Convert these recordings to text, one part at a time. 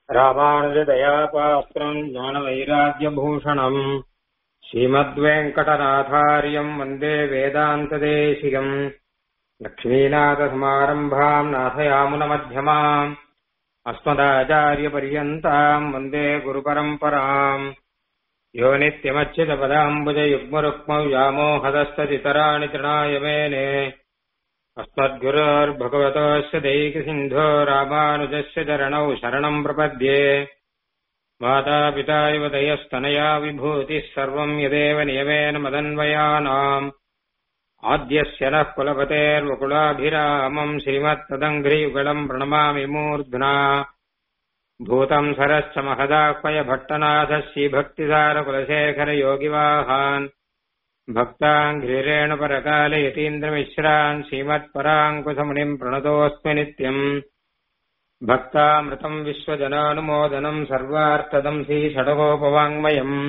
रामानुजदयापात्रम् ज्ञानवैराग्यभूषणम् श्रीमद्वेङ्कटनाथार्यम् वन्दे वेदान्तदेशिकम् लक्ष्मीनाथसमारम्भाम् नाथयामुनमध्यमाम् अस्मदाचार्यपर्यन्ताम् वन्दे गुरुपरम्पराम् यो नित्यमच्युतपदाम्बुजयुग्मरुक्मव्यामोहदस्तदितराणि तृणाय मेने अस्मद्गुरोर्भगवतोऽस्य दैकसिन्धो रामानुजस्य चरणौ शरणम् प्रपद्ये मातापिता इव दयस्तनया विभूतिः सर्वम् यदेव नियमेन मदन्वयानाम् आद्यस्य नः कुलपतेर्वकुलाभिरामम् श्रीमत्तदङ्घ्रियुगलम् प्रणमामि मूर्ध्ना भूतम् सरश्च महदाह्वय भट्टनाथः श्रीभक्तिसारकुलशेखरयोगिवाहान् भक्ताङ्घ्रिरेण परकाले यतीन्द्रमिश्रान् श्रीमत्पराङ्कुशमुनिम् प्रणतोऽस्मि नित्यम् भक्तामृतम् विश्वजनानुमोदनम् सर्वार्थदम् श्रीषडगोपवाङ्मयम्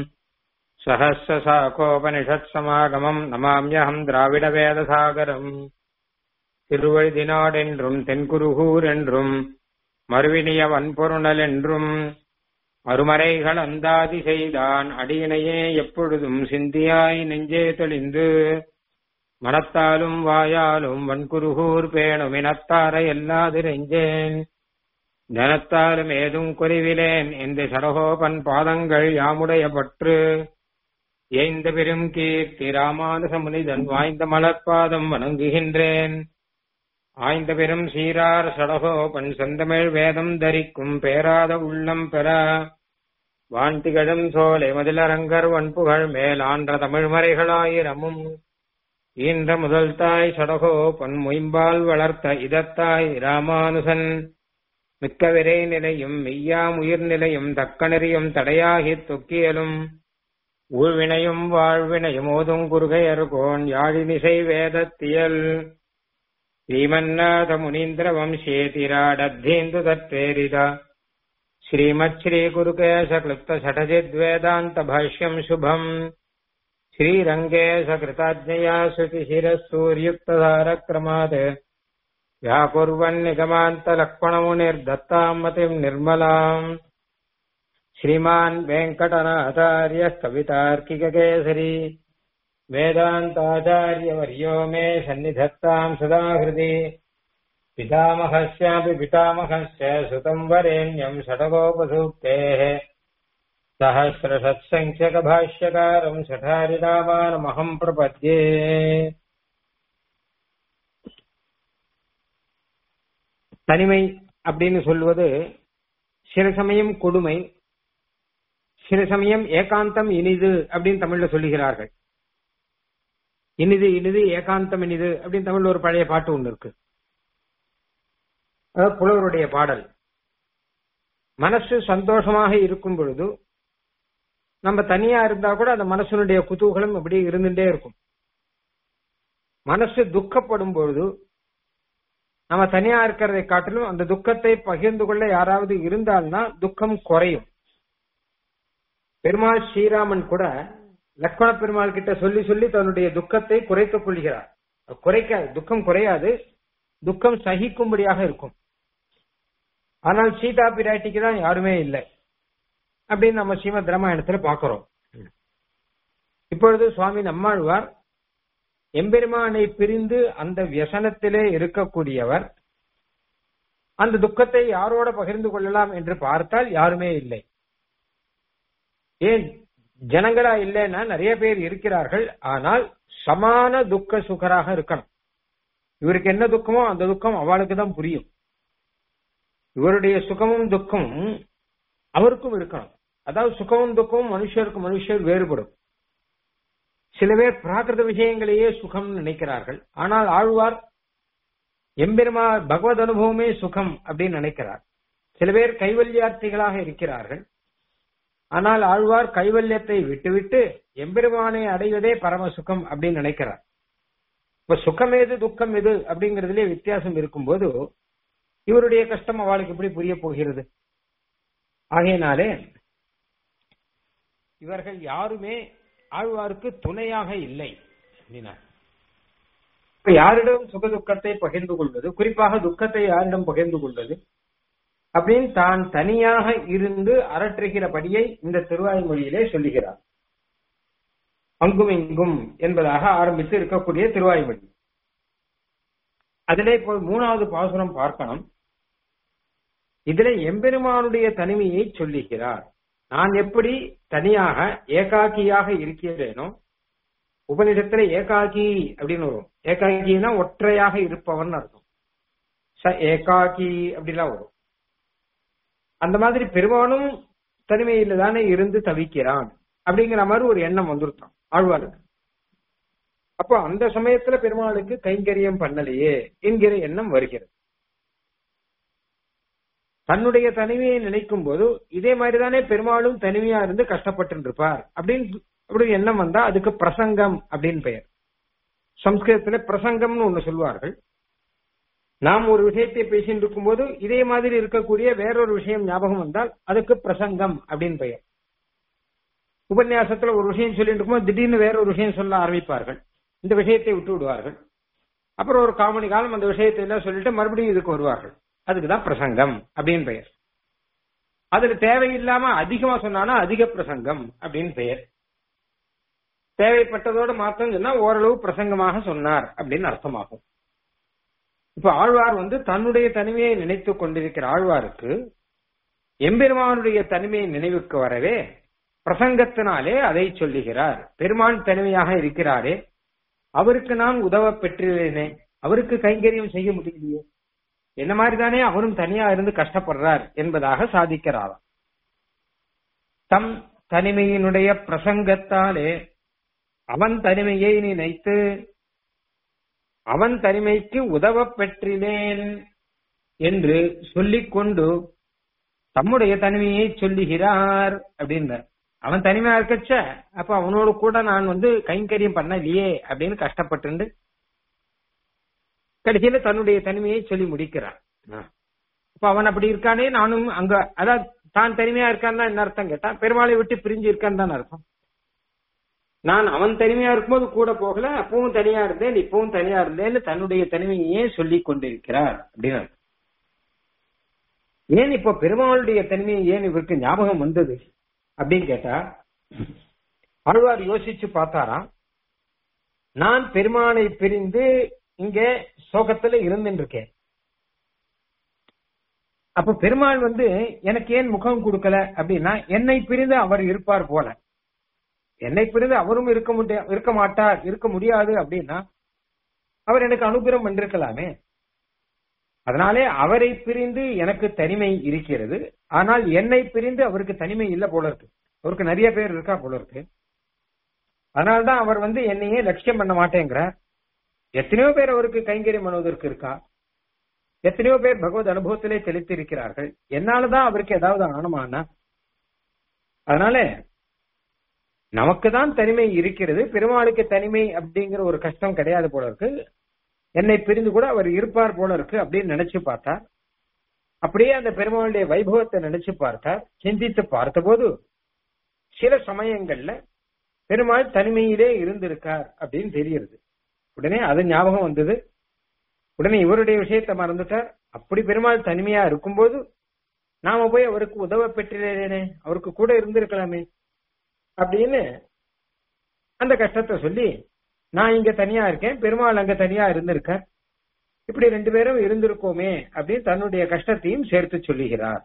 सहस्रसाकोपनिषत्समागमम् नमाम्यहम् द्राविडवेदसागरम् திருவழுதினாடென்றும் தென்குருகூர் என்றும் மறுவினிய வன்பொருணல் என்றும் மறுமறைகள் அந்தாதி செய்தான் அடியினையே எப்பொழுதும் சிந்தியாய் நெஞ்சே தெளிந்து மனத்தாலும் வாயாலும் வன்குருகூர் பேணும் இனத்தாரை எல்லாதிரெஞ்சேன் ஜனத்தாலும் ஏதும் குறைவிலேன் இந்த சடகோபன் பாதங்கள் யாமுடைய பற்று ஏய்ந்த பெரும் கீர்த்தி ராமானுச முனிதன் வாய்ந்த மலர்பாதம் வணங்குகின்றேன் ஆய்ந்த பெரும் சீரார் சடகோபன் செந்தமிழ் வேதம் தரிக்கும் பேராத உள்ளம் பெற வான்திகழும் சோலை மதிலரங்கர் வன்புகழ் மேல் ஆன்ற தமிழ்மறைகளாயிரமும் ஈன்ற முதல் தாய் சடகோபன் மொயம்பால் வளர்த்த இதத்தாய் ராமானுசன் மிக்க விரை நிலையும் மெய்யாம் உயிர் நிலையும் தக்க நெறியும் தடையாகித் தொக்கியலும் ஊழ்வினையும் வாழ்வினையும் ஓதும் குறுகையர்கோன் யாழினிசை வேதத்தியல் श्रीमन्नाथ मुनीन्द्र वंशेतिराडद्धेन्दु तत्प्रेरित श्रीमच्छ्री गुरुकेश क्लुप्त षठजिद्वेदान्त भाष्यम् शुभम् श्रीरङ्गेश कृताज्ञया श्रुतिशिरः सूर्युक्तधारक्रमात् व्याकुर्वन्निगमान्तलक्ष्मणमुनिर्दत्ताम् मतिम् निर्मलाम् श्रीमान् वेङ्कटनाथार्यः कवितार्किककेसरी वेदान्ताचार्यवर्यो मे सन्निधत्ताम् सदा हृदि पितामहस्यापि पितामहस्य सुतम् वरेण्यम् षडगोपसूक्तेः सहस्रषत्सङ्ख्यकभाष्यकारम् शठारिरामानमहम् प्रपद्ये தனிமை அப்படின்னு சொல்வது சில சமயம் கொடுமை சில சமயம் ஏகாந்தம் இனிது அப்படின்னு தமிழ்ல சொல்லுகிறார்கள் இனிது இனிது ஏகாந்தம் இனிது அப்படின்னு தமிழ்ல ஒரு பழைய பாட்டு ஒண்ணு இருக்கு அதாவது புலவருடைய பாடல் மனசு சந்தோஷமாக இருக்கும் பொழுது நம்ம தனியா இருந்தா கூட அந்த மனசனுடைய குதூகலம் அப்படியே இருந்துட்டே இருக்கும் மனசு துக்கப்படும் பொழுது நம்ம தனியா இருக்கிறதை காட்டிலும் அந்த துக்கத்தை பகிர்ந்து கொள்ள யாராவது இருந்தால்னா துக்கம் குறையும் பெருமாள் ஸ்ரீராமன் கூட லக்ஷ்மண பெருமாள் கிட்ட சொல்லி சொல்லி தன்னுடைய துக்கத்தை குறைத்துக் கொள்கிறார் குறைக்க துக்கம் குறையாது துக்கம் சகிக்கும்படியாக இருக்கும் ஆனால் சீதா பிராட்டிக்கு தான் யாருமே இல்லை அப்படின்னு நம்ம ஸ்ரீமத் ராமாயணத்துல பாக்குறோம் இப்பொழுது சுவாமி நம்மாழ்வார் எம்பெருமானை பிரிந்து அந்த வியசனத்திலே இருக்கக்கூடியவர் அந்த துக்கத்தை யாரோட பகிர்ந்து கொள்ளலாம் என்று பார்த்தால் யாருமே இல்லை ஏன் ஜனங்களா இல்லைன்னா நிறைய பேர் இருக்கிறார்கள் ஆனால் சமான துக்க சுகராக இருக்கணும் இவருக்கு என்ன துக்கமோ அந்த துக்கம் அவளுக்கு தான் புரியும் இவருடைய சுகமும் துக்கமும் அவருக்கும் இருக்கணும் அதாவது சுகமும் துக்கமும் மனுஷருக்கு மனுஷர் வேறுபடும் சில பேர் பிராகிருத விஷயங்களையே சுகம் நினைக்கிறார்கள் ஆனால் ஆழ்வார் எம்பெருமா பகவத் அனுபவமே சுகம் அப்படின்னு நினைக்கிறார் சில பேர் கைவல்யார்த்திகளாக இருக்கிறார்கள் ஆனால் ஆழ்வார் கைவல்யத்தை விட்டுவிட்டு எம்பெருமானை அடைவதே பரம சுகம் அப்படின்னு நினைக்கிறார் இப்ப சுகம் எது துக்கம் எது அப்படிங்கறதுல வித்தியாசம் இருக்கும்போது இவருடைய கஷ்டம் அவளுக்கு எப்படி புரிய போகிறது ஆகையினாலே இவர்கள் யாருமே ஆழ்வாருக்கு துணையாக இல்லை அப்படின்னா இப்ப யாரிடம் சுக துக்கத்தை பகிர்ந்து கொள்வது குறிப்பாக துக்கத்தை யாரிடம் பகிர்ந்து கொள்வது அப்படின்னு தான் தனியாக இருந்து அரற்றுகிறபடியை இந்த திருவாய்மொழியிலே சொல்லுகிறார் அங்கும் இங்கும் என்பதாக ஆரம்பித்து இருக்கக்கூடிய திருவாய்மொழி அதிலே இப்போ மூணாவது பாசுரம் பார்க்கணும் இதிலே எம்பெருமானுடைய தனிமையை சொல்லுகிறார் நான் எப்படி தனியாக ஏகாக்கியாக இருக்கிறேனோ உபநிடத்துல ஏகாகி அப்படின்னு வரும் ஏகாகினா ஒற்றையாக இருப்பவன் அர்த்தம் ச ஏகாகி அப்படிலாம் வரும் அந்த மாதிரி பெருமானும் தனிமையில தானே இருந்து தவிக்கிறான் அப்படிங்கிற மாதிரி ஒரு எண்ணம் வந்துருத்தான் ஆழ்வாருக்கு அப்போ அந்த சமயத்துல பெருமாளுக்கு கைங்கரியம் பண்ணலையே என்கிற எண்ணம் வருகிறது தன்னுடைய தனிமையை நினைக்கும் போது இதே மாதிரிதானே பெருமாளும் தனிமையா இருந்து கஷ்டப்பட்டு இருப்பார் அப்படின்னு அப்படி எண்ணம் வந்தா அதுக்கு பிரசங்கம் அப்படின்னு பெயர் சம்ஸ்கிருதத்துல பிரசங்கம்னு ஒண்ணு சொல்வார்கள் நாம் ஒரு விஷயத்தை பேசிட்டு இருக்கும்போது இதே மாதிரி இருக்கக்கூடிய வேறொரு விஷயம் ஞாபகம் வந்தால் அதுக்கு பிரசங்கம் அப்படின்னு பெயர் உபன்யாசத்துல ஒரு விஷயம் சொல்லிட்டு இருக்கும்போது திடீர்னு வேற ஒரு விஷயம் சொல்ல ஆரம்பிப்பார்கள் இந்த விஷயத்தை விட்டு விடுவார்கள் அப்புறம் ஒரு காமணி காலம் அந்த விஷயத்தை எல்லாம் சொல்லிட்டு மறுபடியும் இதுக்கு வருவார்கள் அதுக்குதான் பிரசங்கம் அப்படின்னு பெயர் அதுல தேவையில்லாம அதிகமா சொன்னானா அதிக பிரசங்கம் அப்படின்னு பெயர் தேவைப்பட்டதோட மாத்தம் சொன்னா ஓரளவு பிரசங்கமாக சொன்னார் அப்படின்னு அர்த்தமாகும் இப்ப ஆழ்வார் வந்து தன்னுடைய தனிமையை நினைத்துக் கொண்டிருக்கிற ஆழ்வாருக்கு எம்பெருமானுடைய தனிமையை நினைவுக்கு வரவே பிரசங்கத்தினாலே அதை சொல்லுகிறார் பெருமான் தனிமையாக இருக்கிறாரே அவருக்கு நான் உதவ பெற்றிருந்தேனே அவருக்கு கைங்கரியம் செய்ய முடியலையே என்ன மாதிரி தானே அவரும் தனியா இருந்து கஷ்டப்படுறார் என்பதாக சாதிக்கிறாராம் தம் தனிமையினுடைய பிரசங்கத்தாலே அவன் தனிமையை நினைத்து அவன் தனிமைக்கு உதவ பெற்றினேன் என்று சொல்லிக்கொண்டு தம்முடைய தனிமையை சொல்லுகிறார் அப்படின்னார் அவன் தனிமையா இருக்கச்ச அப்ப அவனோட கூட நான் வந்து கைங்கரியம் பண்ணலையே அப்படின்னு கஷ்டப்பட்டு கடைசியில தன்னுடைய தனிமையை சொல்லி முடிக்கிறான் அப்ப அவன் அப்படி இருக்கானே நானும் அங்க அதான் தான் தனிமையா இருக்கான்னு என்ன அர்த்தம் கேட்டான் பெருமாளை விட்டு பிரிஞ்சு இருக்கான்னு தான் அர்த்தம் நான் அவன் தனிமையா இருக்கும்போது கூட போகல அப்பவும் தனியா இருந்தேன் இப்பவும் தனியா இருந்தேன்னு தன்னுடைய தனிமையே சொல்லி கொண்டிருக்கிறார் அப்படின்னு ஏன் இப்போ பெருமாளுடைய தனிமையை ஏன் இவருக்கு ஞாபகம் வந்தது அப்படின்னு கேட்டா ஆழ்வார் யோசிச்சு பார்த்தாராம் நான் பெருமானை பிரிந்து இங்க சோகத்துல இருந்துட்டு இருக்கேன் அப்ப பெருமாள் வந்து எனக்கு ஏன் முகம் கொடுக்கல அப்படின்னா என்னை பிரிந்து அவர் இருப்பார் போல என்னை பிரிந்து அவரும் இருக்க முடிய இருக்க மாட்டார் இருக்க முடியாது அப்படின்னா அவர் எனக்கு அனுகிரகம் பண்ணிருக்கலாமே அதனாலே அவரை பிரிந்து எனக்கு தனிமை இருக்கிறது ஆனால் என்னை பிரிந்து அவருக்கு தனிமை இல்ல போல இருக்கு அவருக்கு நிறைய பேர் இருக்கா போல இருக்கு அதனால்தான் அவர் வந்து என்னையே லட்சியம் பண்ண மாட்டேங்கிறார் எத்தனையோ பேர் அவருக்கு கைங்கரியம் பண்ணுவதற்கு இருக்கா எத்தனையோ பேர் பகவத் அனுபவத்திலே தெளித்து இருக்கிறார்கள் என்னாலதான் அவருக்கு ஏதாவது ஆனமானா அதனால நமக்கு தான் தனிமை இருக்கிறது பெருமாளுக்கு தனிமை அப்படிங்கிற ஒரு கஷ்டம் கிடையாது போல இருக்கு என்னை பிரிந்து கூட அவர் இருப்பார் போல இருக்கு அப்படின்னு நினைச்சு பார்த்தார் அப்படியே அந்த பெருமாளுடைய வைபவத்தை நினைச்சு பார்த்தார் சிந்தித்து பார்த்தபோது சில சமயங்கள்ல பெருமாள் தனிமையிலே இருந்திருக்கார் அப்படின்னு தெரியுது உடனே அது ஞாபகம் வந்தது உடனே இவருடைய விஷயத்தை மறந்துட்டார் அப்படி பெருமாள் தனிமையா இருக்கும்போது நாம போய் அவருக்கு உதவ பெற்றிலேனே அவருக்கு கூட இருந்திருக்கலாமே அப்படின்னு அந்த கஷ்டத்தை சொல்லி நான் இங்க தனியா இருக்கேன் பெருமாள் அங்க தனியா இருந்திருக்கார் இப்படி ரெண்டு பேரும் இருந்திருக்கோமே அப்படின்னு தன்னுடைய கஷ்டத்தையும் சேர்த்து சொல்லுகிறார்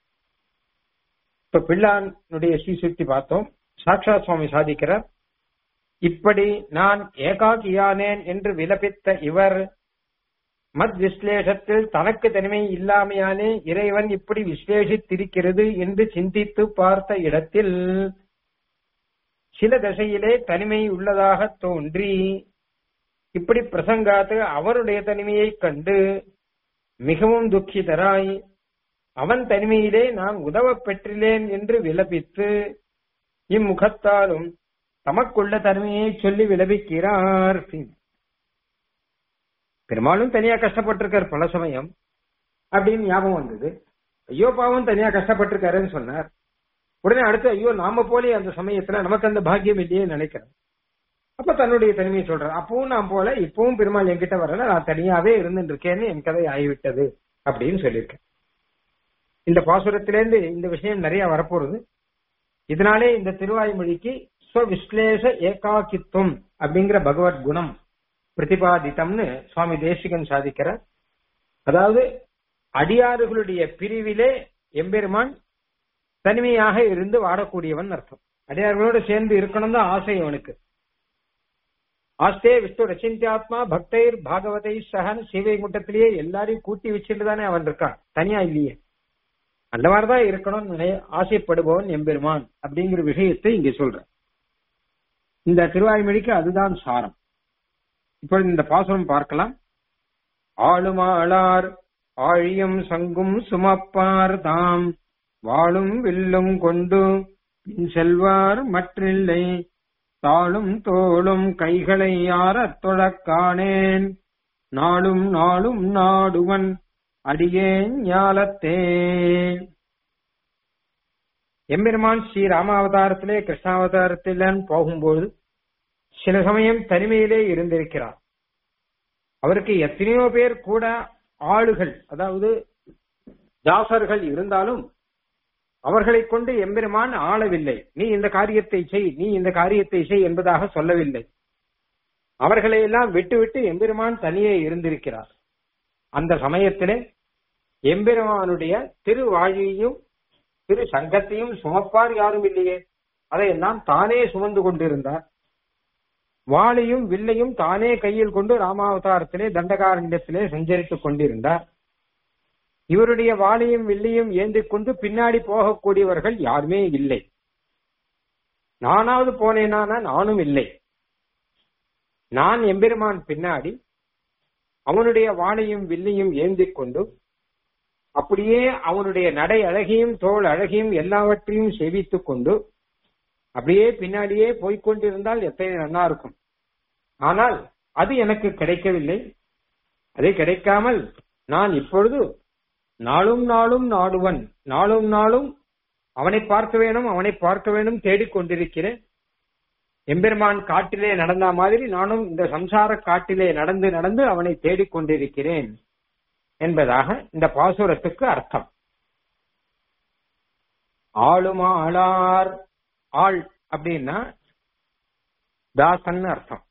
இப்ப பிள்ளானுடைய ஸ்ரீசுக்தி பார்த்தோம் சாட்சாத் சுவாமி சாதிக்கிறார் இப்படி நான் ஏகாக்கியானேன் என்று விலபித்த இவர் மத் விஸ்லேஷத்தில் தனக்கு தனிமை இல்லாமையானே இறைவன் இப்படி விஸ்லேஷித்திருக்கிறது என்று சிந்தித்து பார்த்த இடத்தில் சில தசையிலே தனிமை உள்ளதாக தோன்றி இப்படி பிரசங்காத்து அவருடைய தனிமையை கண்டு மிகவும் துக்கிதராய் அவன் தனிமையிலே நான் உதவ பெற்றிலேன் என்று விலபித்து இம்முகத்தாலும் தமக்குள்ள தனிமையை சொல்லி விலபிக்கிறார் பெரும்பாலும் தனியா கஷ்டப்பட்டிருக்கார் பல சமயம் அப்படின்னு ஞாபகம் வந்தது ஐயோ பாவம் தனியா கஷ்டப்பட்டிருக்காருன்னு சொன்னார் உடனே அடுத்து ஐயோ நாம போலே அந்த சமயத்துல நமக்கு அந்த பாக்கியம் இல்லையே நினைக்கிறேன் அப்ப தன்னுடைய தனிமையை சொல்றார் அப்பவும் நான் போல இப்பவும் பெருமாள் என்கிட்ட வரல நான் தனியாவே இருந்துட்டு இருக்கேன்னு என் கதை ஆகிவிட்டது அப்படின்னு சொல்லியிருக்கேன் இந்த பாசுரத்திலேருந்து இந்த விஷயம் நிறைய வரப்போறது இதனாலே இந்த திருவாய்மொழிக்கு ஸ்வவிஸ்லேஷ ஏகாக்கித்துவம் அப்படிங்கிற பகவத் குணம் பிரதிபாதித்தம்னு சுவாமி தேசிகன் சாதிக்கிறார் அதாவது அடியாறுகளுடைய பிரிவிலே எம்பெருமான் தனிமையாக இருந்து வாடக்கூடியவன் அர்த்தம் அடியார்களோடு சேர்ந்து இருக்கணும் தான் ஆசை அவனுக்கு ஆஸ்தே விஷ்ணு ரச்சிந்தியாத்மா பக்தைர் பாகவதை சகன் சிவைகுண்டத்திலேயே எல்லாரையும் கூட்டி வச்சுட்டு தானே அவன் இருக்கான் தனியா இல்லையே அந்த மாதிரிதான் இருக்கணும்னு நினை ஆசைப்படுபவன் எம்பெருமான் அப்படிங்கிற விஷயத்தை இங்க சொல்ற இந்த திருவாய்மொழிக்கு அதுதான் சாரம் இப்பொழுது இந்த பாசுரம் பார்க்கலாம் ஆளுமாளார் ஆழியும் சங்கும் சுமப்பார் தாம் வாழும் வில்லும் கொண்டு பின் செல்வார் மற்றில்லை தாளும் தோளும் கைகளை யாரத் தொழக் காணேன் நாளும் நாளும் நாடுவன் அடியேன் ஞாலத்தே எம்பெருமான் ஸ்ரீ ராமாவதாரத்திலே கிருஷ்ணாவதாரத்திலே போகும்போது சில சமயம் தனிமையிலே இருந்திருக்கிறார் அவருக்கு எத்தனையோ பேர் கூட ஆளுகள் அதாவது தாசர்கள் இருந்தாலும் அவர்களை கொண்டு எம்பெருமான் ஆளவில்லை நீ இந்த காரியத்தை செய் நீ இந்த காரியத்தை செய் என்பதாக சொல்லவில்லை அவர்களை எல்லாம் விட்டு விட்டு எம்பெருமான் தனியே இருந்திருக்கிறார் அந்த சமயத்திலே எம்பெருமானுடைய திருவாழியையும் திரு சங்கத்தையும் சுமப்பார் யாரும் இல்லையே அதையெல்லாம் தானே சுமந்து கொண்டிருந்தார் வாளையும் வில்லையும் தானே கையில் கொண்டு ராமாவதாரத்திலே தண்டகாரண்யத்திலே சஞ்சரித்துக் கொண்டிருந்தார் இவருடைய வாளையும் வில்லையும் ஏந்திக் கொண்டு பின்னாடி போகக்கூடியவர்கள் யாருமே இல்லை நானாவது போனேனானா நானும் இல்லை நான் எம்பெருமான் பின்னாடி அவனுடைய வாளையும் வில்லையும் ஏந்திக் கொண்டு அப்படியே அவனுடைய நடை அழகையும் தோல் அழகையும் எல்லாவற்றையும் சேவித்துக் கொண்டு அப்படியே பின்னாடியே போய்கொண்டிருந்தால் எத்தனை நன்னா இருக்கும் ஆனால் அது எனக்கு கிடைக்கவில்லை அது கிடைக்காமல் நான் இப்பொழுது நாளும் நாளும் நாடுவன் நாளும் நாளும் அவனை பார்க்க வேணும் அவனை பார்க்க வேணும் தேடிக்கொண்டிருக்கிறேன் எம்பெருமான் காட்டிலே நடந்த மாதிரி நானும் இந்த சம்சார காட்டிலே நடந்து நடந்து அவனை தேடிக்கொண்டிருக்கிறேன் என்பதாக இந்த பாசுரத்துக்கு அர்த்தம் ஆளுமா ஆளார் ஆள் அப்படின்னா தாசன் அர்த்தம்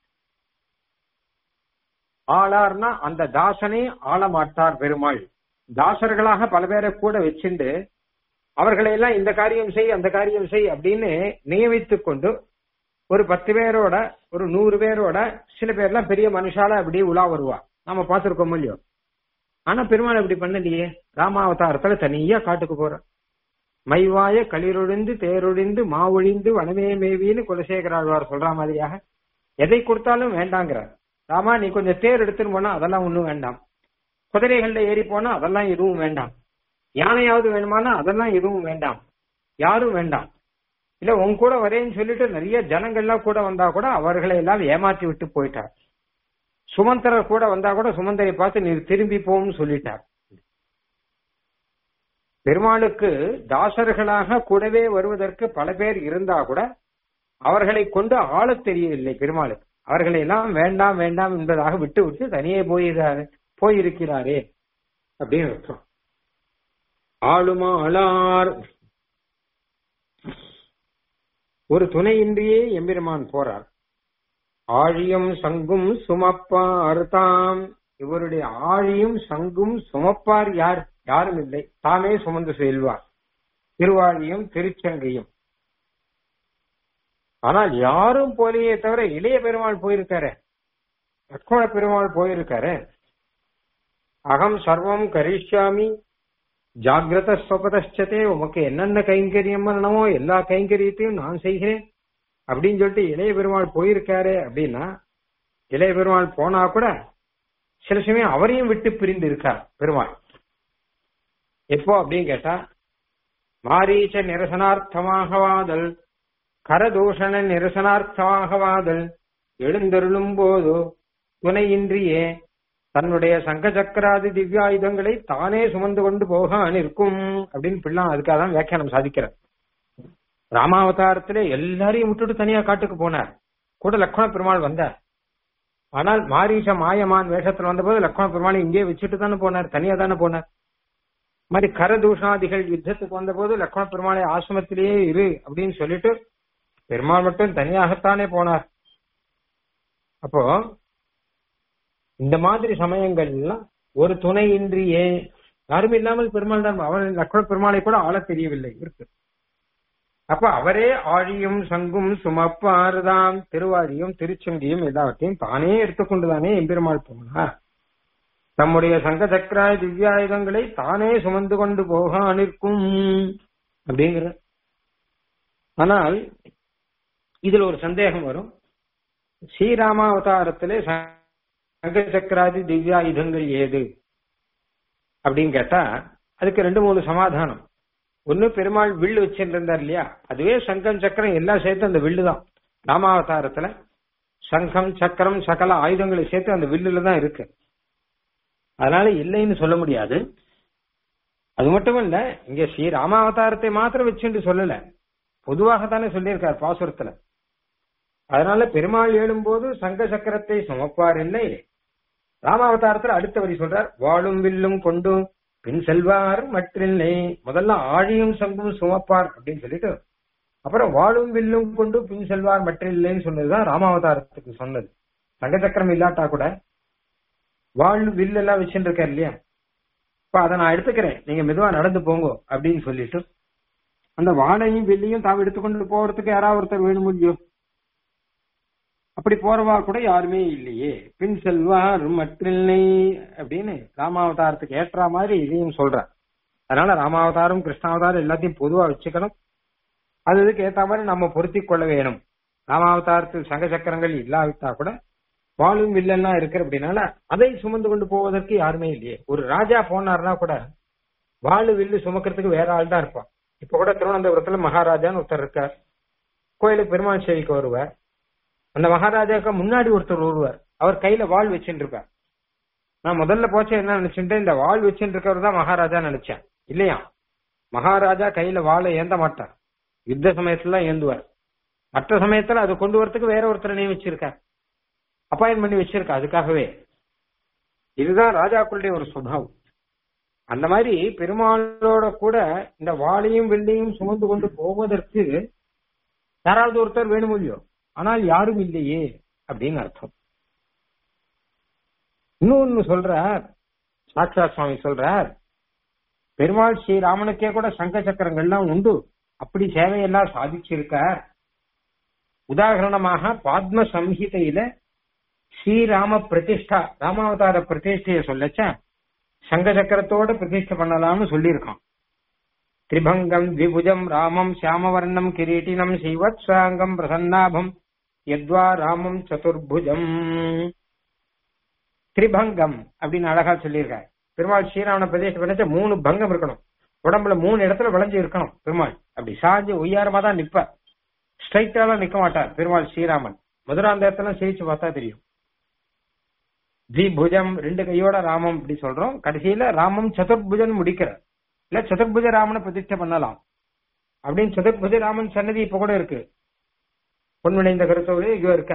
ஆளார்னா அந்த தாசனை ஆளமாட்டார் பெருமாள் தாசர்களாக பல பேரை கூட வச்சுண்டு அவர்களை எல்லாம் இந்த காரியம் செய் அந்த காரியம் செய் அப்படின்னு நியமித்துக் கொண்டு ஒரு பத்து பேரோட ஒரு நூறு பேரோட சில பேர்லாம் பெரிய மனுஷால அப்படியே உலா வருவா நாம பார்த்திருக்கோம் இல்லையோ ஆனா பெருமாள் அப்படி பண்ணலையே ராமாவதாரத்துல தனியா காட்டுக்கு போற மைவாய களிரொழிந்து தேரொழிந்து மாவொழிந்து வனமே மேவின்னு குலசேகராழ்வார் சொல்ற மாதிரியாக எதை கொடுத்தாலும் வேண்டாங்கிறார் ராமா நீ கொஞ்சம் தேர் எடுத்துன்னு போனா அதெல்லாம் ஒண்ணும் வேண்டாம் குதிரைகள்ல ஏறி போனா அதெல்லாம் எதுவும் வேண்டாம் யானையாவது வேணுமானா அதெல்லாம் எதுவும் வேண்டாம் யாரும் வேண்டாம் இல்ல உன் கூட வரேன்னு சொல்லிட்டு நிறைய ஜனங்கள்லாம் கூட வந்தா கூட அவர்களை எல்லாம் ஏமாற்றி விட்டு போயிட்டார் சுமந்தரர் கூட வந்தா கூட சுமந்தரை பார்த்து நீ திரும்பி போன்னு சொல்லிட்டார் பெருமாளுக்கு தாசர்களாக கூடவே வருவதற்கு பல பேர் இருந்தா கூட அவர்களை கொண்டு ஆளத் தெரியவில்லை பெருமாளுக்கு அவர்களை எல்லாம் வேண்டாம் வேண்டாம் என்பதாக விட்டு விட்டு தனியே போயிருக்காரு போயிருக்கிறாரே அப்படின்னு அர்த்தம் ஆளுமா அலார் ஒரு துணையின்றியே எம்பெருமான் போறார் ஆழியும் சங்கும் சுமப்பார் தாம் இவருடைய ஆழியும் சங்கும் சுமப்பார் யார் யாரும் இல்லை தாமே சுமந்து செல்வார் திருவாழியும் திருச்சங்கையும் ஆனால் யாரும் போலையே தவிர இளைய பெருமாள் போயிருக்காரு லக்ஷ்மண பெருமாள் போயிருக்காரு அகம் சர்வம் கரிஷ்யாமி ஜாகிரத ஸ்வபதச்சதே உமக்கு என்னென்ன கைங்கரியம் பண்ணணுமோ எல்லா கைங்கரியத்தையும் நான் செய்கிறேன் அப்படின்னு சொல்லிட்டு இளைய பெருமாள் போயிருக்காரு அப்படின்னா இளைய பெருமாள் போனா கூட சில சமயம் அவரையும் விட்டு பிரிந்து இருக்கார் பெருமாள் எப்போ அப்படின்னு கேட்டா மாரீச்ச நிரசனார்த்தமாகவாதல் கரதூஷண நிரசனார்த்தமாகவாதல் எழுந்தருளும் போது துணையின்றியே தன்னுடைய சங்க சக்கராதி திவ்யாயுதங்களை தானே சுமந்து கொண்டு போக நிற்கும் அப்படின்னு பிள்ளான் அதுக்காக தான் வியாக்கியானம் சாதிக்கிறார் ராமாவதாரத்திலே எல்லாரையும் விட்டுட்டு தனியா காட்டுக்கு போனார் கூட லக்ஷ்மண பெருமாள் வந்தார் ஆனால் மாரீச மாயமான் வேஷத்துல வந்தபோது லக்ஷ்மண பெருமாள் இங்கே வச்சுட்டு தானே போனார் தனியா தானே போனார் மாதிரி கரதூஷணாதிகள் யுத்தத்துக்கு வந்த போது லக்ஷ்மண பெருமாளை ஆசிரமத்திலேயே இரு அப்படின்னு சொல்லிட்டு பெருமாள் மட்டும் தனியாகத்தானே போனார் அப்போ இந்த மாதிரி சமயங்கள்லாம் ஒரு துணையின்றியே யாரும் இல்லாமல் பெருமாள் தான் அவன் லக்ஷ்மண பெருமாளை கூட ஆள தெரியவில்லை இருக்கு அப்ப அவரே ஆழியும் சங்கும் சுமப்பாறுதாம் திருவாழியும் திருச்செங்கியும் எல்லாவற்றையும் தானே எடுத்துக்கொண்டுதானே எம்பெருமாள் போனார் தம்முடைய சங்க சக்கராய திவ்யாயுதங்களை தானே சுமந்து கொண்டு போக நிற்கும் அப்படிங்கிற ஆனால் இதுல ஒரு சந்தேகம் வரும் ஸ்ரீராமாவதாரத்திலே சங்க சக்கராதி திவ்யாயுதங்கள் ஏது அப்படின்னு கேட்டா அதுக்கு ரெண்டு மூணு சமாதானம் ஒண்ணு பெருமாள் வில்லு வச்சிருந்தார் இல்லையா அதுவே சங்கம் சக்கரம் எல்லாம் சேர்த்து அந்த வில்லு தான் ராமாவதாரத்துல சங்கம் சக்கரம் சகல ஆயுதங்களை சேர்த்து அந்த வில்லுல தான் இருக்கு அதனால இல்லைன்னு சொல்ல முடியாது அது மட்டும் இல்ல இங்க ஸ்ரீ ராமாவதாரத்தை மாத்திரம் வச்சுட்டு சொல்லல பொதுவாக தானே சொல்லியிருக்கார் பாசுரத்துல அதனால பெருமாள் எழும்போது சங்க சக்கரத்தை சுமப்பார் இல்லை ராமாவதாரத்துல அடுத்த வரி சொல்றார் வாழும் வில்லும் கொண்டு பின் செல்வார் மற்றில்லை முதல்ல ஆழியும் சங்கும் சுமப்பார் அப்படின்னு சொல்லிட்டு அப்புறம் வாழும் வில்லும் கொண்டு பின் செல்வார் மற்றில்லைன்னு சொன்னதுதான் ராமாவதாரத்துக்கு சொன்னது சங்க சக்கரம் இல்லாட்டா கூட வாழ் வில் எல்லாம் வச்சுட்டு இருக்காரு இல்லையா இப்ப அதை நான் எடுத்துக்கிறேன் நீங்க மெதுவா நடந்து போங்க அப்படின்னு சொல்லிட்டு அந்த வாழையும் வில்லையும் தாம் எடுத்துக்கொண்டு போறதுக்கு யாராவது ஒருத்தர் வேணும் இல்லையோ அப்படி போறவா கூட யாருமே இல்லையே பின் செல்வார் மற்றில்லை அப்படின்னு ராமாவதாரத்துக்கு ஏற்ற மாதிரி இதையும் சொல்றேன் அதனால ராமாவதாரம் கிருஷ்ணாவதாரம் எல்லாத்தையும் பொதுவா வச்சுக்கணும் அது இதுக்கு ஏத்த மாதிரி நம்ம பொருத்தி கொள்ள வேணும் ராமாவதாரத்தில் சங்க சக்கரங்கள் இல்லாவிட்டா கூட வாழும் வில்லெல்லாம் இருக்கு அப்படின்னால அதை சுமந்து கொண்டு போவதற்கு யாருமே இல்லையே ஒரு ராஜா போனார்னா கூட வாழு வில்லு சுமக்கிறதுக்கு வேற ஆள் தான் இருப்பான் இப்ப கூட திருவனந்தபுரத்துல மகாராஜான்னு ஒருத்தர் இருக்கார் கோயிலுக்கு பெருமாள் சேவைக்கு வருவார் அந்த மகாராஜாவுக்கு முன்னாடி ஒருத்தர் வருவார் அவர் கையில வாள் வச்சுட்டு இருப்பார் நான் முதல்ல போச்ச என்ன நினைச்சுட்டு இந்த வாள் வச்சுட்டு இருக்கவர் தான் மகாராஜா நினைச்சேன் இல்லையா மகாராஜா கையில வாளை ஏந்த மாட்டார் யுத்த சமயத்துல ஏந்துவார் மற்ற சமயத்துல அதை கொண்டு வரத்துக்கு வேற ஒருத்தரை நியமிச்சிருக்கார் அப்பாயின் பண்ணி வச்சிருக்கா அதுக்காகவே இதுதான் ராஜாக்களுடைய ஒரு சுபாவம் அந்த மாதிரி பெருமாளோட கூட இந்த வாளையும் வெள்ளையும் சுமந்து கொண்டு போவதற்கு யாராவது ஒருத்தர் வேணும் இல்லையோ ஆனால் யாரும் இல்லையே அப்படின்னு அர்த்தம் இன்னொன்னு சொல்றார் சாட்சா சுவாமி சொல்றார் பெருமாள் ஸ்ரீராமனுக்கே கூட சங்க சக்கரங்கள்லாம் உண்டு அப்படி சேவையெல்லாம் சாதிச்சிருக்கார் உதாரணமாக பாத்ம சம்ஹிதையில ஸ்ரீராம பிரதிஷ்டா ராமாவதார பிரதிஷ்டைய சொல்லச்ச சங்க சக்கரத்தோட பிரதிஷ்டை பண்ணலாம்னு சொல்லியிருக்கான் திரிபங்கம் திபுஜம் ராமம் சியாமவர்ணம் கிரீட்டினம் ஸ்ரீவத்சாங்கம் பிரசன்னாபம் யத்வா ராமம் சதுர்புஜம் திரிபங்கம் அப்படின்னு அழகா சொல்லியிருக்காரு பெருமாள் ஸ்ரீராமனை பிரதிஷ்டை பண்ணச்ச மூணு பங்கம் இருக்கணும் உடம்புல மூணு இடத்துல விளைஞ்சு இருக்கணும் பெருமாள் அப்படி சாஞ்சு ஒய்யாரமா தான் நிப்ப ஸ்ட்ரைட்டாலாம் நிக்க மாட்டார் பெருமாள் ஸ்ரீராமன் மதுராந்தரத்தெல்லாம் சிரிச்சு பார்த்தா தெரியும் திபுஜம் ரெண்டு கையோட ராமம் இப்படி சொல்றோம் கடைசியில ராமம் சதுர்புஜன் முடிக்கிறார் இல்ல சதுர்புஜ ராமனை பிரதிஷ்டை பண்ணலாம் அப்படின்னு சதுர்புஜ ராமன் சன்னதி இப்ப கூட இருக்கு பொன்வினைந்த கருத்தோடு இங்க இருக்க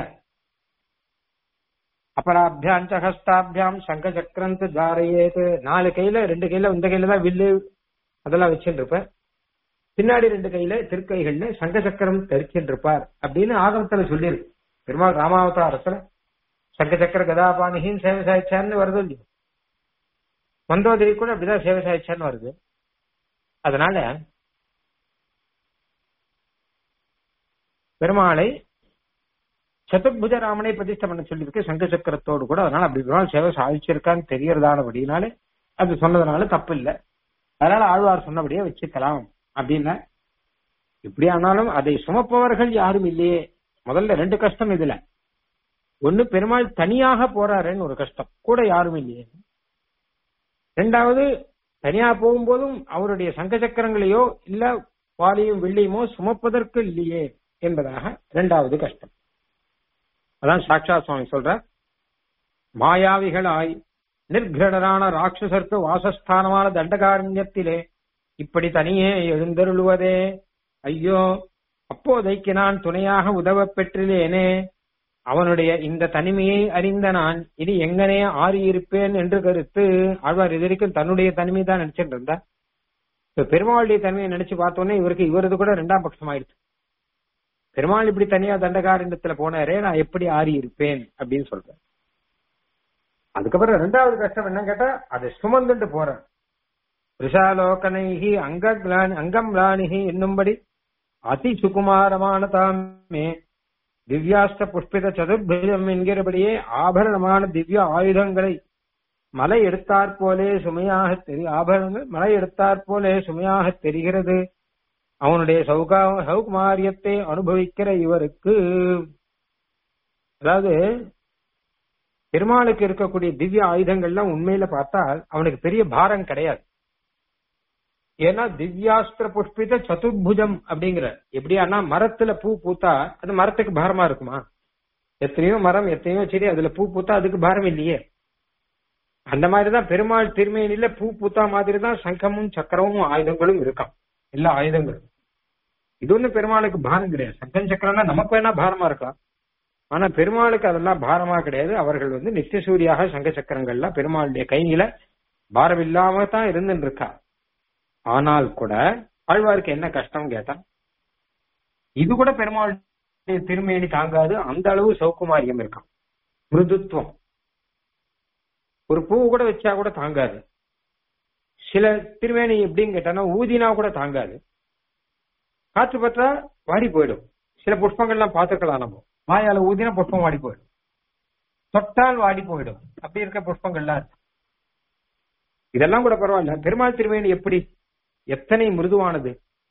அபராபியாம் சஹஸ்தாபியாம் சங்க சக்கரந்து தாரையேது நாலு கையில ரெண்டு கையில இந்த கையில தான் வில்லு அதெல்லாம் வச்சுட்டு இருப்ப பின்னாடி ரெண்டு கையில திருக்கைகள்ல சங்க சக்கரம் தரிச்சுட்டு இருப்பார் அப்படின்னு ஆகமத்துல சொல்லியிருக்கு பெருமாள் ராமாவதாரத்துல சங்க சக்கர கதாபாணிகின்னு சேவை சாய்ச்சான்னு வருது இல்லையோ மந்தோதரி கூட அப்படிதான் சேவை சாய்ச்சான்னு வருது அதனால பெருமாளை சதுர்புஜ ராமனை பிரதிஷ்டை பண்ண சொல்லியிருக்கு சங்க சக்கரத்தோடு கூட அதனால அப்படி பெருமாள் சேவை சாதிச்சிருக்கான்னு தெரியறதானபடினாலே அது சொன்னதுனால தப்பு இல்லை அதனால ஆழ்வார் சொன்னபடியே வச்சுக்கலாம் அப்படின்னா இப்படி ஆனாலும் அதை சுமப்பவர்கள் யாரும் இல்லையே முதல்ல ரெண்டு கஷ்டம் இதுல ஒண்ணு பெருமாள் தனியாக போறாருன்னு ஒரு கஷ்டம் கூட யாரும் இல்லையே ரெண்டாவது தனியா போகும்போதும் அவருடைய சங்க சக்கரங்களையோ இல்ல வாலியும் வெள்ளியுமோ சுமப்பதற்கு இல்லையே என்பதாக இரண்டாவது கஷ்டம் அதான் சாட்சா சுவாமி சொல்ற மாயாவிகளாய் நிர்கிரணரான ராட்சசர்க்கு வாசஸ்தானமான தண்டகாரண்யத்திலே இப்படி தனியே எழுந்தருளுவதே ஐயோ அப்போதைக்கு நான் துணையாக உதவ பெற்றிலேனே அவனுடைய இந்த தனிமையை அறிந்த நான் இனி எங்கனே ஆறியிருப்பேன் என்று கருத்து ஆழ்வார் இது வரைக்கும் தன்னுடைய தனிமை தான் நினைச்சிட்டு இருந்தா இப்ப பெருமாளுடைய தன்மையை நினைச்சு பார்த்தோன்னே இவருக்கு இவரது கூட ரெண்டாம் பட்சம் ஆயிடுச்சு பெருமாள் இப்படி தனியா தண்டகாரண்யத்துல போனாரே நான் எப்படி ஆறி இருப்பேன் அப்படின்னு சொல்றேன் அதுக்கப்புறம் ரெண்டாவது கஷ்டம் என்ன கேட்டா அதை சுமந்துட்டு போறேன் ரிஷாலோகனைகி அங்க அங்கம் லானிகி என்னும்படி அதி சுகுமாரமான தாமே திவ்யாஷ்ட புஷ்பித சதுர்புஜம் என்கிறபடியே ஆபரணமான திவ்ய ஆயுதங்களை மலை எடுத்தாற் போலே சுமையாக தெரி ஆபரணங்கள் மலை எடுத்தாற் போலே சுமையாக தெரிகிறது அவனுடைய சௌகா சௌகுமாரியத்தை அனுபவிக்கிற இவருக்கு அதாவது பெருமாளுக்கு இருக்கக்கூடிய திவ்ய ஆயுதங்கள்லாம் உண்மையில பார்த்தால் அவனுக்கு பெரிய பாரம் கிடையாது ஏன்னா திவ்யாஸ்திர புஷ்பித சதுர்புஜம் அப்படிங்கிற எப்படியானா மரத்துல பூ பூத்தா அது மரத்துக்கு பாரமா இருக்குமா எத்தனையோ மரம் எத்தனையோ செடி அதுல பூ பூத்தா அதுக்கு பாரம் இல்லையே அந்த மாதிரிதான் பெருமாள் திருமேனில பூ பூத்தா மாதிரி தான் சங்கமும் சக்கரமும் ஆயுதங்களும் இருக்காம் எல்லா ஆயுதங்களும் இது ஒண்ணு பெருமாளுக்கு பாரம் கிடையாது சங்கம் சக்கரம்னா நமக்கு வேணா பாரமா இருக்கலாம் ஆனா பெருமாளுக்கு அதெல்லாம் பாரமா கிடையாது அவர்கள் வந்து நித்தியசூரியாக சங்க சக்கரங்கள்லாம் பெருமாளுடைய கையில பாரம் இல்லாம தான் இருந்துட்டு இருக்கா ஆனால் கூட ஆழ்வாருக்கு என்ன கஷ்டம் கேட்டா இது கூட பெருமாளுடைய திருமேனி தாங்காது அந்த அளவு சௌக்குமாரியம் இருக்கான் மிருதுத்துவம் ஒரு பூ கூட வச்சா கூட தாங்காது சில திருமேனி எப்படின்னு கேட்டானா ஊதினா கூட தாங்காது காற்று பற்றா வாடி போயிடும் சில புஷ்பங்கள்லாம் பார்த்துக்கலாம் நம்ம மாயால ஊதினா புஷ்பம் வாடி போயிடும் தொட்டால் வாடி போயிடும் அப்படி இருக்க புஷ்பங்கள்லாம் இருக்கு இதெல்லாம் கூட பரவாயில்ல பெருமாள் திருமேனி எப்படி எத்தனை மிருதுவானது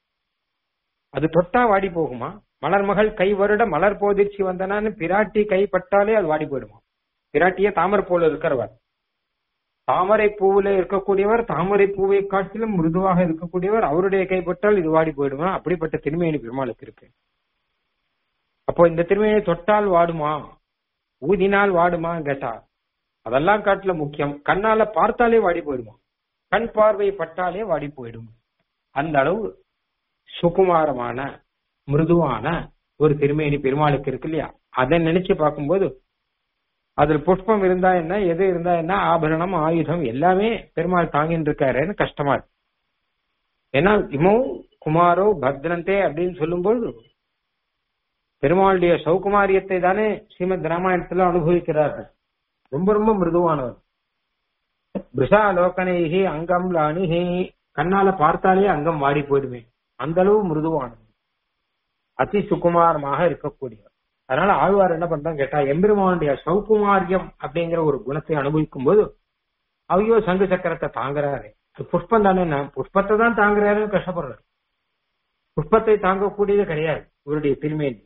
அது தொட்டா வாடி போகுமா மலர் மகள் கை வருட மலர் போதிர்ச்சி வந்தனான்னு பிராட்டி கை பட்டாலே அது வாடி போயிடுமா பிராட்டியே தாமரை போல இருக்கிறவர் தாமரை பூவில இருக்கக்கூடியவர் தாமரை பூவை காட்டிலும் மிருதுவாக இருக்கக்கூடியவர் அவருடைய கைப்பட்டால் இது வாடி போயிடுமா அப்படிப்பட்ட திருமேனி பெருமாளுக்கு இருக்கு அப்போ இந்த திருமேனியை தொட்டால் வாடுமா ஊதினால் வாடுமா கேட்டா அதெல்லாம் காட்டுல முக்கியம் கண்ணால பார்த்தாலே வாடி போயிடுமா கண் பார்வை பட்டாலே வாடி போயிடும் அந்த அளவு சுகுமாரமான மிருதுவான ஒரு திருமேனி பெருமாளுக்கு இருக்கு இல்லையா அதை நினைச்சு பார்க்கும்போது அதில் புஷ்பம் இருந்தா என்ன எது இருந்தா என்ன ஆபரணம் ஆயுதம் எல்லாமே பெருமாள் தாங்கின்னு இருக்காருன்னு கஷ்டமா இருக்கு ஏன்னா இமோ குமாரோ பத்ரந்தே அப்படின்னு சொல்லும்போது பெருமாளுடைய சௌகுமாரியத்தை தானே ஸ்ரீமத் ராமாயணத்துல அனுபவிக்கிறார்கள் ரொம்ப ரொம்ப மிருதுவானவர் பிருஷாலோகனைகி அங்கம் லானிகி கண்ணால பார்த்தாலே அங்கம் வாடி போயிடுமே அந்த அளவு மிருதுவானது அதி சுகுமாரமாக இருக்கக்கூடியவர் அதனால ஆழ்வார் என்ன பண்றாங்க கேட்டா எம்பெருமானுடைய சௌகுமாரியம் அப்படிங்கிற ஒரு குணத்தை அனுபவிக்கும் போது ஐயோ சங்கு சக்கரத்தை தாங்குறாரு அது புஷ்பம் தானே புஷ்பத்தை தான் தாங்குறாருன்னு கஷ்டப்படுறாரு புஷ்பத்தை தாங்கக்கூடியது கிடையாது இவருடைய திருமேனி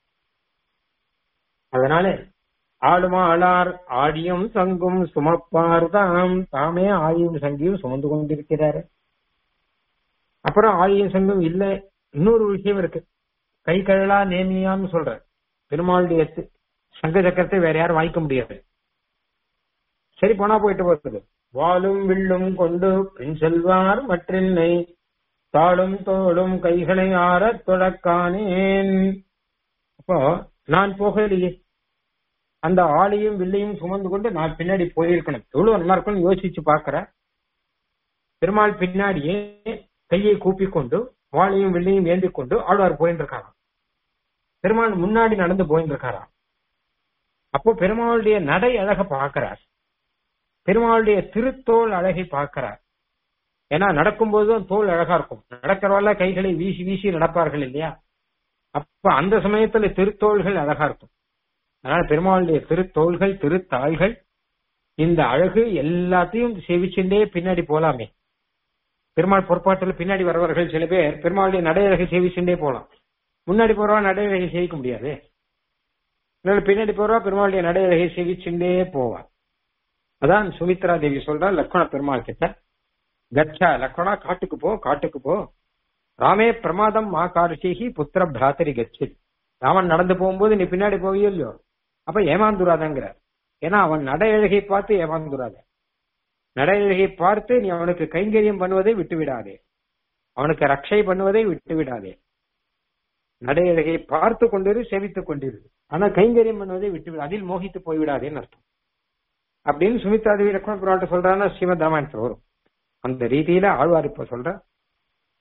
அதனால ஆளுமா ஆளார் ஆடியும் சங்கும் சுமப்பார் தாம் தாமே ஆழியும் சங்கியும் சுமந்து கொண்டிருக்கிறாரு அப்புறம் ஆழியும் சங்கும் இல்ல இன்னொரு விஷயம் இருக்கு கை கழலா நேமியான்னு சொல்ற பெருமாளுடைய சங்க சக்கரத்தை வேற யாரும் வாங்கிக்க முடியாது சரி போனா போயிட்டு போறது வாளும் வில்லும் கொண்டு பின் செல்வார் மற்றில்லை தாளும் தோளும் கைகளை ஆறத் தொடக்கானேன் அப்போ நான் போகலையே அந்த ஆளையும் வில்லையும் சுமந்து கொண்டு நான் பின்னாடி போயிருக்கணும் எவ்வளவு நல்லா இருக்கும்னு யோசிச்சு பாக்குற பெருமாள் பின்னாடியே கையை கூப்பிக் கொண்டு வாளையும் வில்லையும் ஏந்தி கொண்டு ஆழ்வார் போயின்னு இருக்காராம் பெருமாள் முன்னாடி நடந்து போயின்னு இருக்காராம் அப்போ பெருமாளுடைய நடை அழக பாக்குறார் பெருமாளுடைய திருத்தோல் அழகை பார்க்கிறார் ஏன்னா நடக்கும்போதுதான் தோல் அழகா இருக்கும் நடக்கிறவல்ல கைகளை வீசி வீசி நடப்பார்கள் இல்லையா அப்ப அந்த சமயத்துல திருத்தோள்கள் அழகா இருக்கும் அதனால பெருமாளுடைய திருத்தோள்கள் திருத்தாள்கள் இந்த அழகு எல்லாத்தையும் சேவிச்சுட்டே பின்னாடி போலாமே பெருமாள் பொறுப்பாட்டுல பின்னாடி வரவர்கள் சில பேர் பெருமாளுடைய நடையழகை சேவிச்சுட்டே போலாம் முன்னாடி போறவா நடையழகை சேவிக்க முடியாது பின்னாடி போறவா பெருமாளுடைய நடையழகை சேவிச்சுட்டே போவா அதான் சுமித்ரா தேவி சொல்றா லக்ஷ்மண பெருமாள் கிட்ட கச்சா லக்ஷ்மணா காட்டுக்கு போ காட்டுக்கு போ ராமே பிரமாதம் மா கார்ஷிகி புத்திர பிராத்தரி கச்சி ராமன் நடந்து போகும்போது நீ பின்னாடி போவியோ இல்லையோ அப்ப ஏமாந்துராதங்கிற ஏன்னா அவன் நடையழகை பார்த்து ஏமாந்துராத நடையழகை பார்த்து நீ அவனுக்கு கைங்கரியம் பண்ணுவதை விட்டு விடாதே அவனுக்கு ரக்ஷை பண்ணுவதை விட்டு விடாதே நடையழகை பார்த்து கொண்டிரு சேவித்துக் கொண்டிரு ஆனா கைங்கரியம் பண்ணுவதை விட்டு விடு அதில் மோகித்து போய்விடாதேன்னு அர்த்தம் அப்படின்னு சுமித்ரா தேவி லக்ஷ்மண பெருமாள்கிட்ட சொல்றான்னா ஸ்ரீமத் ராமாயணத்துல வரும் அந்த ரீதியில ஆழ்வார் இப்ப சொல்ற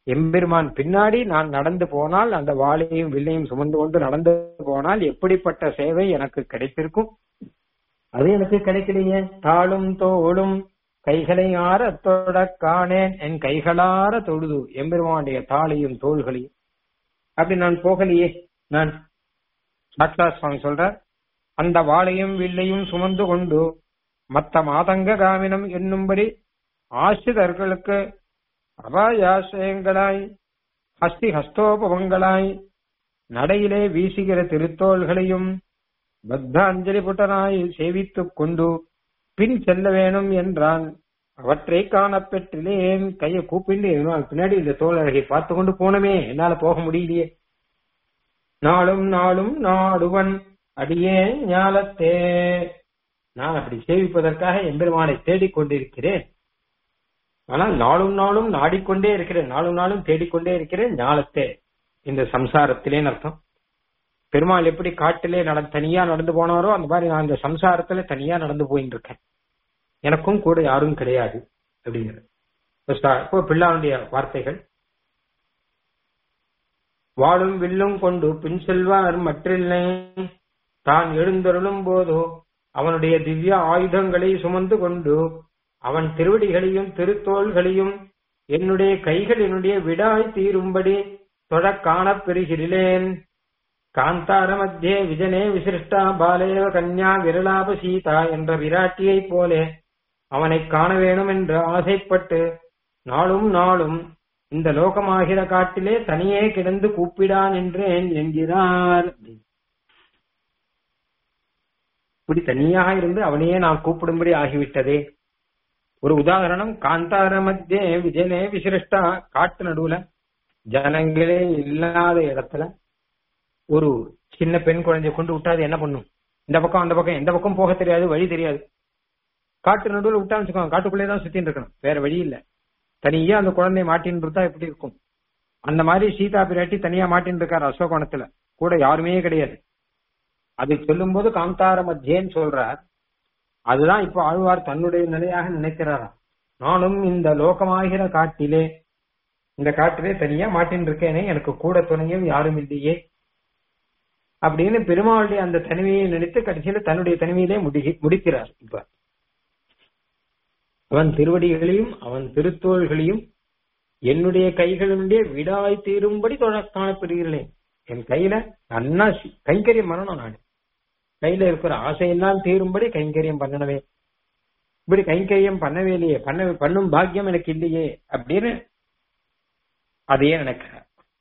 எம்பெருமான் பின்னாடி நான் நடந்து போனால் அந்த வாளையும் வில்லையும் சுமந்து கொண்டு நடந்து போனால் எப்படிப்பட்ட சேவை எனக்கு கிடைத்திருக்கும் அது எனக்கு கிடைக்கலையே தாளும் தோளும் கைகளை ஆற தொட காணேன் என் கைகளார தொழுது எம்பெருமானுடைய தாளையும் தோள்களையும் அப்படி நான் போகலையே நான் சாட்சா சுவாமி சொல்ற அந்த வாளையும் வில்லையும் சுமந்து கொண்டு மத்த மாதங்க காமினம் என்னும்படி ஆசிரியர்களுக்கு அபாயாசயங்களாய் ஹஸ்தி ஹஸ்தோபவங்களாய் நடையிலே வீசுகிற திருத்தோள்களையும் பத்தாஞ்சலி புட்டனாய் சேவித்துக் கொண்டு பின் செல்ல வேணும் என்றான் அவற்றை காணப்பெற்றிலேன் கையை கூப்பிண்டு என்னால் பின்னாடி இந்த தோல் அழகை பார்த்து கொண்டு போனமே என்னால போக முடியலையே நாளும் நாளும் நாடுவன் அடியே ஞாலத்தே நான் அப்படி சேவிப்பதற்காக எம்பெருமானை தேடிக் கொண்டிருக்கிறேன் ஆனால் நாளும் நாளும் நாடிக்கொண்டே இருக்கிறேன் நாளும் நாளும் தேடிக்கொண்டே இருக்கிறேன் ஞாலத்தே இந்த சம்சாரத்திலேன்னு அர்த்தம் பெருமாள் எப்படி காட்டிலே நட தனியா நடந்து போனாரோ அந்த மாதிரி நான் இந்த சம்சாரத்துல தனியா நடந்து போயிட்டு இருக்கேன் எனக்கும் கூட யாரும் கிடையாது அப்படிங்கிறது இப்போ பிள்ளாவுடைய வார்த்தைகள் வாழும் வில்லும் கொண்டு பின் செல்வார் மற்றில்லை தான் எழுந்தருளும் போதோ அவனுடைய திவ்ய ஆயுதங்களை சுமந்து கொண்டு அவன் திருவடிகளையும் திருத்தோள்களையும் என்னுடைய கைகள் என்னுடைய விடாய் தீரும்படி தொட காணப் பெறுகிறேன் காந்தார மத்தியே விஜனே விசிருஷ்டா பாலேவ கன்யா விரலாப சீதா என்ற விராட்டியைப் போலே அவனை காண வேணும் என்று ஆசைப்பட்டு நாளும் நாளும் இந்த லோகமாகிற காட்டிலே தனியே கிடந்து கூப்பிடான் என்றேன் என்கிறார் இப்படி தனியாக இருந்து அவனையே நான் கூப்பிடும்படி ஆகிவிட்டதே ஒரு உதாரணம் காந்தார மத்தியே விஜயனே விசிருஷ்டா காட்டு நடுவுல ஜனங்களே இல்லாத இடத்துல ஒரு சின்ன பெண் குழந்தைய கொண்டு விட்டா அது என்ன பண்ணும் இந்த பக்கம் அந்த பக்கம் எந்த பக்கம் போக தெரியாது வழி தெரியாது காட்டு நடுவில் விட்டான்னு வச்சுக்கோங்க காட்டுக்குள்ளே தான் சுத்தின்னு இருக்கணும் வேற வழி இல்ல தனியா அந்த குழந்தைய மாட்டின்னு இருந்தா எப்படி இருக்கும் அந்த மாதிரி சீதா பிராட்டி தனியா மாட்டின்னு இருக்காரு அசோகோணத்துல கூட யாருமே கிடையாது அது சொல்லும் போது காந்தார மத்தியேன்னு சொல்றார் அதுதான் இப்போ ஆழ்வார் தன்னுடைய நிலையாக நினைக்கிறாராம் நானும் இந்த லோகமாகிற காட்டிலே இந்த காட்டிலே தனியா மாட்டின்னு இருக்கேனே எனக்கு கூட துணையும் யாரும் இல்லையே அப்படின்னு பெருமாளுடைய அந்த தனிமையை நினைத்து கடைசியில தன்னுடைய தனிமையிலே முடி முடிக்கிறார் இப்ப அவன் திருவடிகளையும் அவன் திருத்தோள்களையும் என்னுடைய கைகளினுடைய விடாய் தீரும்படி தொழ காணப்படுகிறேன் என் கையில நன்னா கைங்கரியம் பண்ணணும் நான் கையில இருக்கிற ஆசையெல்லாம் தீரும்படி கைங்கரியம் பண்ணனவே இப்படி கைங்கரியம் பண்ணவே இல்லையே பண்ண பண்ணும் பாக்கியம் எனக்கு இல்லையே அப்படின்னு அதையே நினைக்கிறார்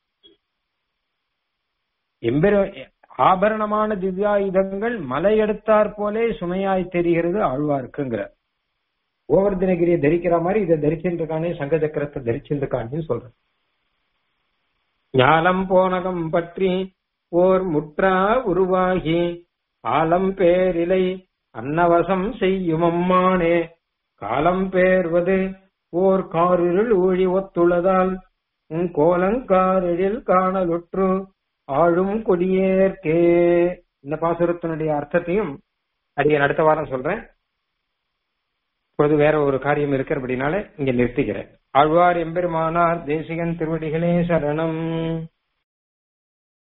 எம்பெரு ஆபரணமான திவ்யாயுதங்கள் மலையெடுத்தாற் போலே சுமையாய் தெரிகிறது ஆழ்வாருக்குங்கிறார் கோவர்தனகிரியை தரிக்கிற மாதிரி இதை தரிச்சிருக்கானே சங்க சக்கரத்தை தரிச்சிருக்கான்னு சொல்றேன் ஞாலம் போனகம் பற்றி ஓர் முற்றா உருவாகி ஆலம் பேரிலை அன்னவசம் செய்யும் அம்மானே காலம் பேர்வது ஓர் காரிருள் ஊழி ஒத்துள்ளதால் உன் கோலங்காரில் காணலுற்று ஆழும் கொடியேற்கே இந்த பாசுரத்தினுடைய அர்த்தத்தையும் அடிய அடுத்த வாரம் சொல்றேன் இப்போது வேற ஒரு காரியம் இருக்கிறபடினால இங்க நிறுத்திக்கிறேன் ஆழ்வார் எம்பெருமானார் தேசிகன் திருவடிகளே சரணம்